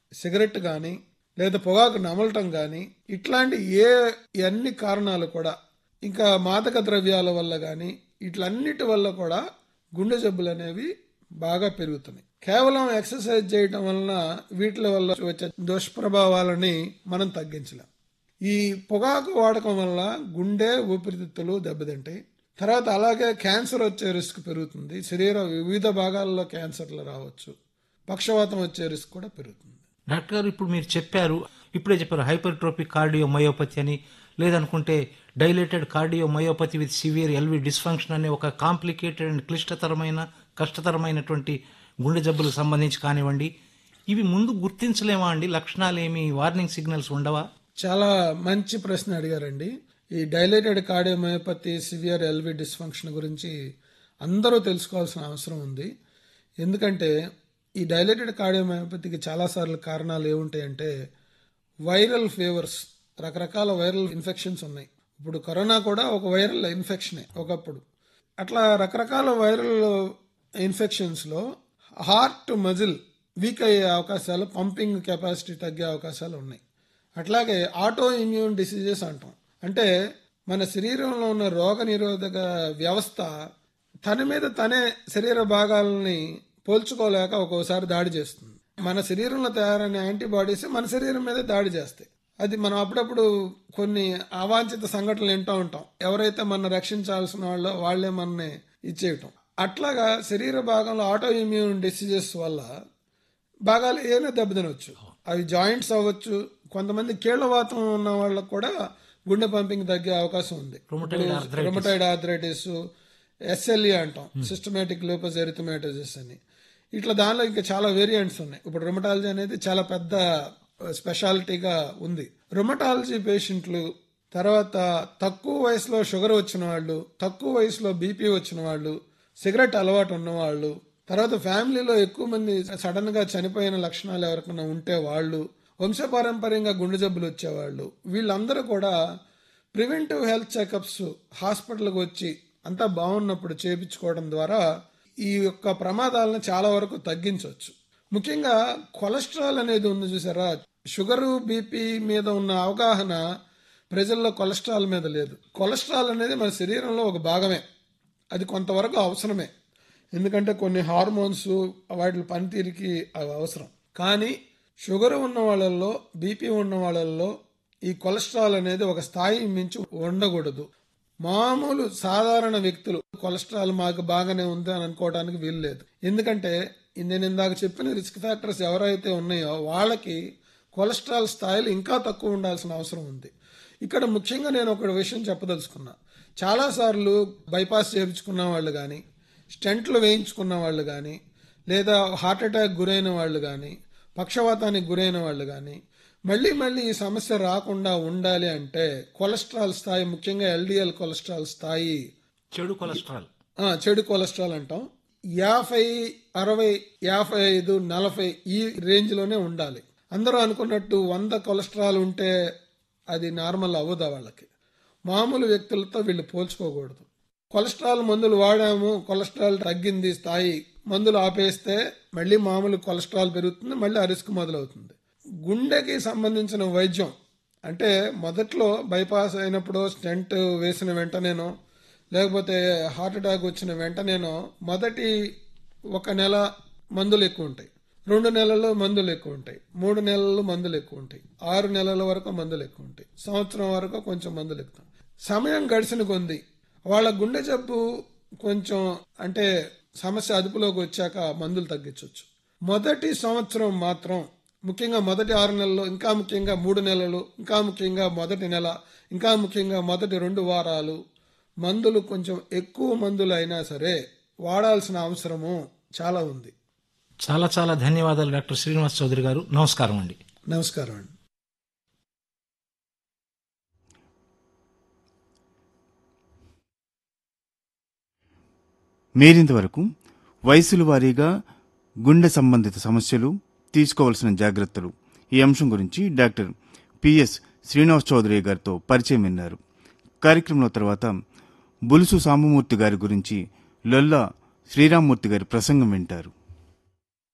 cigarette కానీ లేదా పొగాకు నమలటం కానీ ఇట్లాంటి ఏ అన్ని కారణాలు కూడా ఇంకా మాదక ద్రవ్యాల వల్ల కానీ ఇట్లన్నిటి వల్ల కూడా గుండె జబ్బులు అనేవి బాగా పెరుగుతున్నాయి కేవలం ఎక్సర్సైజ్ చేయటం వలన వీటి వల్ల వచ్చే దుష్ప్రభావాలని మనం తగ్గించలేం ఈ పొగాకు వాడకం వల్ల గుండె ఊపిరితిత్తులు దెబ్బతింటాయి తర్వాత అలాగే క్యాన్సర్ వచ్చే రిస్క్ పెరుగుతుంది శరీర వివిధ భాగాల్లో క్యాన్సర్లు రావచ్చు పక్షవాతం వచ్చే రిస్క్ కూడా పెరుగుతుంది డాక్టర్ గారు ఇప్పుడు మీరు చెప్పారు ఇప్పుడే చెప్పారు హైపర్ట్రోపిక్ కార్డియో మయోపతి అని లేదనుకుంటే dilated cardiomyopathy with severe LV dysfunction అనే ఒక కాంప్లికేటెడ్ అండ్ క్లిష్టతరమైన కష్టతరమైనటువంటి గుండె జబ్బులకు సంబంధించి కానివ్వండి ఇవి ముందు గుర్తించలేమా అండి లక్షణాలు ఏమి వార్నింగ్ సిగ్నల్స్ ఉండవా చాలా మంచి ప్రశ్న అడిగారండి ఈ dilated cardiomyopathy severe LV dysfunction గురించి అందరూ తెలుసుకోవాల్సిన అవసరం ఉంది ఎందుకంటే ఈ డైలేటెడ్ కార్డియోమయోపతికి చాలాసార్లు కారణాలు ఏముంటాయంటే వైరల్ ఫీవర్స్ రకరకాల వైరల్ ఇన్ఫెక్షన్స్ ఉన్నాయి ఇప్పుడు కరోనా కూడా ఒక వైరల్ ఇన్ఫెక్షనే ఒకప్పుడు అట్లా రకరకాల వైరల్ ఇన్ఫెక్షన్స్లో హార్ట్ మజిల్ వీక్ అయ్యే అవకాశాలు పంపింగ్ కెపాసిటీ తగ్గే అవకాశాలు ఉన్నాయి అట్లాగే ఆటో ఇమ్యూన్ డిసీజెస్ అంటాం అంటే మన శరీరంలో ఉన్న రోగ నిరోధక వ్యవస్థ తన మీద తనే శరీర భాగాలని పోల్చుకోలేక ఒక్కోసారి దాడి చేస్తుంది మన శరీరంలో తయారైన యాంటీబాడీస్ మన శరీరం మీద దాడి చేస్తాయి అది మనం అప్పుడప్పుడు కొన్ని అవాంఛిత సంఘటనలు వింటూ ఉంటాం ఎవరైతే మన రక్షించాల్సిన వాళ్ళో వాళ్లే మనని ఇచ్చేయటం అట్లాగా శరీర భాగంలో ఆటో ఇమ్యూన్ డిసీజెస్ వల్ల భాగాలు ఏమైనా దెబ్బతినవచ్చు అవి జాయింట్స్ అవ్వచ్చు కొంతమంది కీళ్లవాతం ఉన్న వాళ్ళకు కూడా గుండె పంపింగ్ తగ్గే అవకాశం ఉంది రొమటైడ్ ఆర్థరైటిస్ ఎస్ఎల్ఈ అంటాం సిస్టమేటిక్ లూపస్ ఎరిథమెటోసిస్ అని ఇట్లా దానిలో ఇంకా చాలా వేరియంట్స్ ఉన్నాయి ఇప్పుడు రొమటాలజీ అనేది చాలా పెద్ద స్పెషాలిటీగా ఉంది రొమటాలజీ పేషెంట్లు తర్వాత తక్కువ వయసులో షుగర్ వచ్చిన వాళ్ళు తక్కువ వయసులో బీపీ వచ్చిన వాళ్ళు సిగరెట్ అలవాటు ఉన్నవాళ్ళు తర్వాత ఫ్యామిలీలో ఎక్కువ మంది సడన్ గా చనిపోయిన లక్షణాలు ఎవరికైనా ఉంటే వాళ్ళు వంశపారంపర్యంగా గుండె జబ్బులు వచ్చేవాళ్ళు వీళ్ళందరూ కూడా ప్రివెంటివ్ హెల్త్ చెకప్స్ హాస్పిటల్కి వచ్చి అంతా బాగున్నప్పుడు చేపించుకోవడం ద్వారా ఈ యొక్క ప్రమాదాలను చాలా వరకు తగ్గించవచ్చు ముఖ్యంగా కొలెస్ట్రాల్ అనేది ఉంది చూసారా షుగరు బీపీ మీద ఉన్న అవగాహన ప్రజల్లో కొలెస్ట్రాల్ మీద లేదు కొలెస్ట్రాల్ అనేది మన శరీరంలో ఒక భాగమే అది కొంతవరకు అవసరమే ఎందుకంటే కొన్ని హార్మోన్స్ వాటి పనితీరుకి అవి అవసరం కానీ షుగర్ ఉన్న వాళ్ళల్లో బీపీ ఉన్న వాళ్ళల్లో ఈ కొలెస్ట్రాల్ అనేది ఒక స్థాయి మించి ఉండకూడదు మామూలు సాధారణ వ్యక్తులు కొలెస్ట్రాల్ మాకు బాగానే ఉంది అని అనుకోవడానికి వీలు లేదు ఎందుకంటే నేను ఇందాక చెప్పిన రిస్క్ ఫ్యాక్టర్స్ ఎవరైతే ఉన్నాయో వాళ్ళకి కొలెస్ట్రాల్ స్థాయిలు ఇంకా తక్కువ ఉండాల్సిన అవసరం ఉంది ఇక్కడ ముఖ్యంగా నేను ఒక విషయం చెప్పదలుచుకున్నా చాలాసార్లు బైపాస్ చేయించుకున్న వాళ్ళు కానీ స్టెంట్లు వేయించుకున్న వాళ్ళు కానీ లేదా హార్ట్ అటాక్ గురైన వాళ్ళు కానీ పక్షవాతానికి గురైన వాళ్ళు కానీ మళ్ళీ మళ్ళీ ఈ సమస్య రాకుండా ఉండాలి అంటే కొలెస్ట్రాల్ స్థాయి ముఖ్యంగా ఎల్డిఎల్ కొలెస్ట్రాల్ స్థాయి చెడు కొలెస్ట్రాల్ ఆ, చెడు కొలెస్ట్రాల్ అంటాం యాభై అరవై యాభై ఐదు నలభై ఈ రేంజ్లోనే ఉండాలి అందరూ అనుకున్నట్టు వంద కొలెస్ట్రాల్ ఉంటే అది నార్మల్ అవ్వదా వాళ్ళకి మామూలు వ్యక్తులతో వీళ్ళు పోల్చుకోకూడదు కొలెస్ట్రాల్ మందులు వాడాము కొలెస్ట్రాల్ తగ్గింది స్థాయి మందులు ఆపేస్తే మళ్ళీ మామూలు కొలెస్ట్రాల్ పెరుగుతుంది మళ్ళీ ఆ రిస్క్ మొదలవుతుంది గుండెకి సంబంధించిన వైద్యం అంటే మొదట్లో బైపాస్ అయినప్పుడు స్టెంట్ వేసిన వెంటనేనో లేకపోతే హార్ట్ అటాక్ వచ్చిన వెంటనేనో మొదటి ఒక నెల మందులు ఎక్కువ ఉంటాయి రెండు నెలల్లో మందులు ఎక్కువ ఉంటాయి మూడు నెలల్లో మందులు ఎక్కువ ఉంటాయి ఆరు నెలల వరకు మందులు ఎక్కువ ఉంటాయి సంవత్సరం వరకు కొంచెం మందులు ఎక్కువ సమయం గడిచిన కొంది వాళ్ళ గుండె జబ్బు కొంచెం అంటే సమస్య అదుపులోకి వచ్చాక మందులు తగ్గించవచ్చు మొదటి సంవత్సరం మాత్రం ముఖ్యంగా మొదటి ఆరు నెలలు ఇంకా ముఖ్యంగా మూడు నెలలు ఇంకా ముఖ్యంగా మొదటి నెల ఇంకా ముఖ్యంగా మొదటి రెండు వారాలు మందులు కొంచెం ఎక్కువ మందులు అయినా సరే వాడాల్సిన అవసరము చాలా ఉంది చాలా చాలా ధన్యవాదాలు డాక్టర్ శ్రీనివాస్ చౌదరి గారు నమస్కారం అండి నమస్కారం అండి మీరింతవరకు వయసుల వారీగా గుండె సంబంధిత సమస్యలు తీసుకోవాల్సిన జాగ్రత్తలు ఈ అంశం గురించి డాక్టర్ పిఎస్ శ్రీనివాస్ చౌదరి గారితో పరిచయం విన్నారు కార్యక్రమంలో తర్వాత బులుసు సాంబమూర్తి గారి గురించి లొల్లా శ్రీరామ్మూర్తి గారి ప్రసంగం వింటారు